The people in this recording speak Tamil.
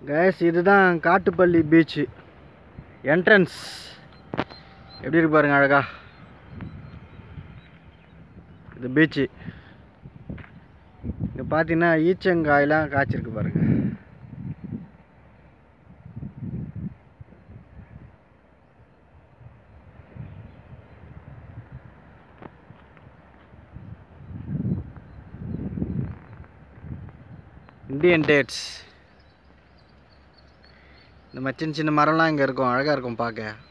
கேஸ் இதுதான் காட்டுப்பள்ளி பீச்சு என்ட்ரன்ஸ் எப்படி இருக்கு பாருங்க அழகா இது பீச்சு இங்கே பார்த்தீங்கன்னா ஈச்சங்காயெலாம் காய்ச்சிருக்கு பாருங்க இந்தியன் டேட்ஸ் இந்த மாதிரி சின்ன சின்ன மரம்லாம் இங்கே இருக்கும் அழகாக இருக்கும் பார்க்க